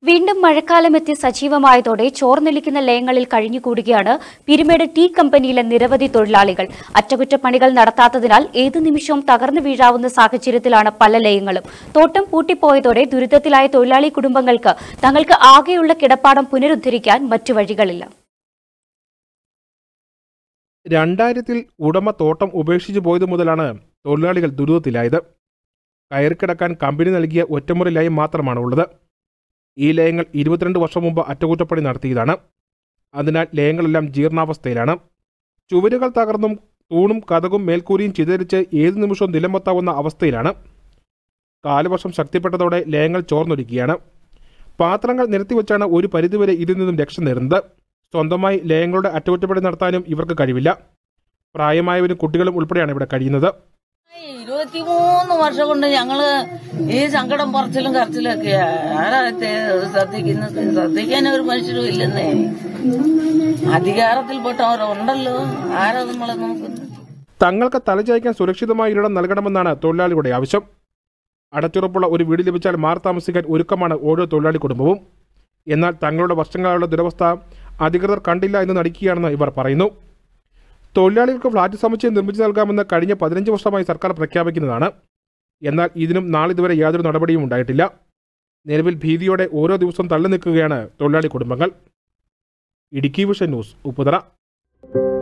വീണ്ടും മഴക്കാലമെത്തി സജീവമായതോടെ ചോർന്നൊലിക്കുന്ന ലയങ്ങളിൽ കഴിഞ്ഞുകൂടുകയാണ് പിരിമേട് ടീ കമ്പനിയിലെ നിരവധി തൊഴിലാളികൾ അറ്റകുറ്റപ്പണികൾ നടത്താത്തതിനാൽ ഏതു നിമിഷവും തകർന്നു വീഴാവുന്ന സാഹചര്യത്തിലാണ് പല ലയങ്ങളും തോട്ടം പൂട്ടിപ്പോയതോടെ ദുരിതത്തിലായ തൊഴിലാളി കുടുംബങ്ങൾക്ക് തങ്ങൾക്ക് ആകെയുള്ള കിടപ്പാടം പുനരുദ്ധരിക്കാൻ മറ്റു വഴികളില്ല രണ്ടായിരത്തിൽ ഉടമ തോട്ടം ഉപേക്ഷിച്ചു പോയത് മുതലാണ് തൊഴിലാളികൾ ദുരിതത്തിലായത് കയറിക്കിടക്കാൻ കമ്പനി നൽകിയ ഒറ്റമുറി ലയം മാത്രമാണ് ഉള്ളത് ഈ ലയങ്ങൾ ഇരുപത്തിരണ്ട് വർഷം മുമ്പ് അറ്റകുറ്റപ്പണി നടത്തിയതാണ് അതിനാൽ ലയങ്ങളെല്ലാം ജീർണാവസ്ഥയിലാണ് ചുവരുകൾ തകർന്നും തൂണും കഥകും മേൽക്കൂരിയും ചിതറിച്ച് ഏതു നിമിഷവും നിലമൊത്താവുന്ന അവസ്ഥയിലാണ് കാലവർഷം ശക്തിപ്പെട്ടതോടെ ലയങ്ങൾ ചോർന്നൊരുക്കുകയാണ് പാത്രങ്ങൾ നിരത്തിവെച്ചാണ് ഒരു പരിധിവരെ ഇതിൽ നിന്നും രക്ഷ നേടുന്നത് സ്വന്തമായി ലയങ്ങളുടെ അറ്റകുറ്റപ്പണി നടത്താനും ഇവർക്ക് കഴിവില്ല പ്രായമായവരും കുട്ടികളും ഉൾപ്പെടെയാണ് ഇവിടെ കഴിയുന്നത് ഇരുപത്തിമൂന്ന് വർഷം കൊണ്ട് ഞങ്ങള് ഈ സങ്കടം പറച്ചിലും കരച്ചിലും ഒക്കെ ആരാ ഇത് ശ്രദ്ധിക്കുന്നത് ശ്രദ്ധിക്കാൻ ഒരു മനുഷ്യരും ഇല്ലെന്നേ അധികാരത്തിൽപ്പെട്ടവരുണ്ടല്ലോ ആരാ നമ്മളെ നോക്കുന്നത് തങ്ങൾക്ക് തലചായ്ക്കാൻ സുരക്ഷിതമായ ഇടം നൽകണമെന്നാണ് തൊഴിലാളികളുടെ ആവശ്യം അടച്ചുറപ്പുള്ള ഒരു വീട് ലഭിച്ചാൽ മാറി താമസിക്കാൻ ഒരുക്കമാണ് ഓരോ തൊഴിലാളി കുടുംബവും എന്നാൽ തങ്ങളുടെ വർഷങ്ങളുടെ ദുരവസ്ഥ അധികൃതർ കണ്ടില്ല എന്ന് നടിക്കുകയാണെന്ന് ഇവർ പറയുന്നു തൊഴിലാളികൾക്ക് ഫ്ളാറ്റ് സമുച്ചയം നിർമ്മിച്ചു നൽകാമെന്ന് കഴിഞ്ഞ പതിനഞ്ച് വർഷമായി സർക്കാർ പ്രഖ്യാപിക്കുന്നതാണ് എന്നാൽ ഇതിനും നാളിതുവരെ യാതൊരു നടപടിയും ഉണ്ടായിട്ടില്ല നിലവിൽ ഭീതിയോടെ ഓരോ ദിവസവും തള്ളി നിൽക്കുകയാണ് തൊഴിലാളി കുടുംബങ്ങൾ ഇടുക്കി വിഷൻ ന്യൂസ് ഉപ്പുതറ